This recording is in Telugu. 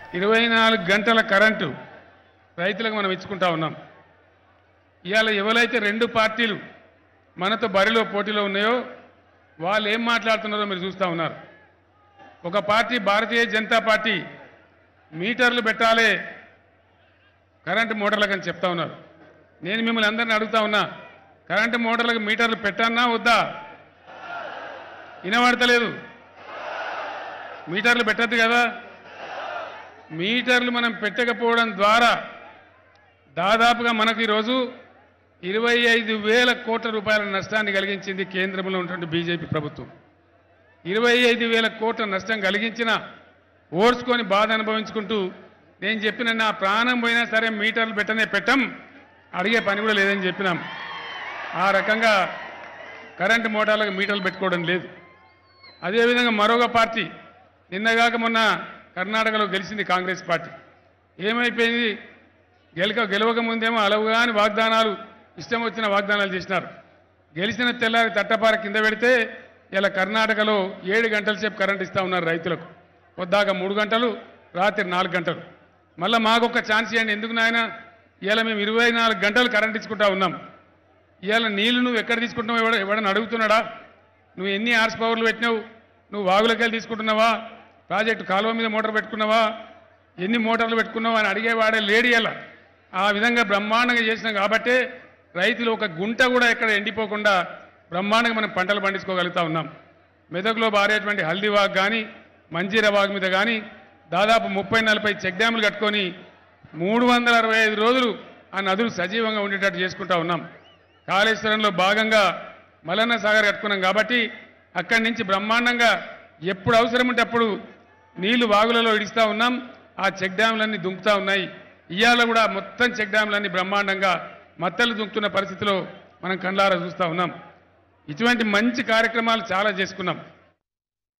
ఇరవై నాలుగు గంటల కరెంటు రైతులకు మనం ఇచ్చుకుంటా ఉన్నాం ఇవాళ ఎవరైతే రెండు పార్టీలు మనతో బరిలో పోటీలో ఉన్నాయో వాళ్ళు ఏం మాట్లాడుతున్నారో మీరు చూస్తూ ఉన్నారు ఒక పార్టీ భారతీయ జనతా పార్టీ మీటర్లు పెట్టాలి కరెంటు మోటార్లకు అని చెప్తా ఉన్నారు నేను మిమ్మల్ని అందరిని అడుగుతా ఉన్నా కరెంటు మోటార్లకు మీటర్లు పెట్టన్నా వద్దా వినబడతలేదు మీటర్లు పెట్టద్దు కదా మీటర్లు మనం పెట్టకపోవడం ద్వారా దాదాపుగా మనకు ఈరోజు ఇరవై ఐదు వేల కోట్ల రూపాయల నష్టాన్ని కలిగించింది కేంద్రంలో ఉన్నటువంటి బీజేపీ ప్రభుత్వం ఇరవై ఐదు వేల కోట్ల నష్టం కలిగించిన ఓర్చుకొని బాధ అనుభవించుకుంటూ నేను చెప్పిన నా ప్రాణం పోయినా సరే మీటర్లు పెట్టనే పెట్టం అడిగే పని కూడా లేదని చెప్పినాం ఆ రకంగా కరెంటు మోటార్లకు మీటర్లు పెట్టుకోవడం లేదు అదేవిధంగా మరొక పార్టీ నిన్నగాక మొన్న కర్ణాటకలో గెలిచింది కాంగ్రెస్ పార్టీ ఏమైపోయింది గెలక గెలవక ముందేమో అలవుగాని వాగ్దానాలు ఇష్టం వచ్చిన వాగ్దానాలు చేసినారు గెలిచిన తెల్లారి తట్టపార కింద పెడితే ఇలా కర్ణాటకలో ఏడు గంటల సేపు కరెంట్ ఇస్తా ఉన్నారు రైతులకు పొద్దాక మూడు గంటలు రాత్రి నాలుగు గంటలు మళ్ళీ మాకొక ఛాన్స్ ఇవ్వండి ఎందుకు నాయన ఇలా మేము ఇరవై నాలుగు గంటలు కరెంట్ ఇచ్చుకుంటా ఉన్నాం ఇవాళ నీళ్లు నువ్వు ఎక్కడ తీసుకుంటున్నావు ఎవడ ఎవడని అడుగుతున్నాడా నువ్వు ఎన్ని హార్స్ పవర్లు పెట్టినావు నువ్వు వాగులకెళ్ళి తీసుకుంటున్నావా ప్రాజెక్టు కాలువ మీద మోటార్ పెట్టుకున్నావా ఎన్ని మోటార్లు పెట్టుకున్నావు అని అడిగేవాడే లేడీ అలా ఆ విధంగా బ్రహ్మాండంగా చేసినాం కాబట్టే రైతులు ఒక గుంట కూడా ఎక్కడ ఎండిపోకుండా బ్రహ్మాండంగా మనం పంటలు పండించుకోగలుగుతా ఉన్నాం మెదక్లో బారేటువంటి హల్దీ వాగ్ కానీ మంజీరా వాగ్ మీద కానీ దాదాపు ముప్పై నలభై చెక్ డ్యాములు కట్టుకొని మూడు వందల అరవై ఐదు రోజులు ఆ నదులు సజీవంగా ఉండేటట్టు చేసుకుంటా ఉన్నాం కాళేశ్వరంలో భాగంగా మలన్న సాగర్ కట్టుకున్నాం కాబట్టి అక్కడి నుంచి బ్రహ్మాండంగా ఎప్పుడు అవసరం ఉంటే అప్పుడు నీళ్లు వాగులలో ఇడిస్తా ఉన్నాం ఆ చెక్ డ్యాములన్నీ దుంకుతా ఉన్నాయి ఇవాళ కూడా మొత్తం చెక్ డ్యాములన్నీ బ్రహ్మాండంగా మత్తలు దుంకుతున్న పరిస్థితిలో మనం కండ్లారా చూస్తూ ఉన్నాం ఇటువంటి మంచి కార్యక్రమాలు చాలా చేసుకున్నాం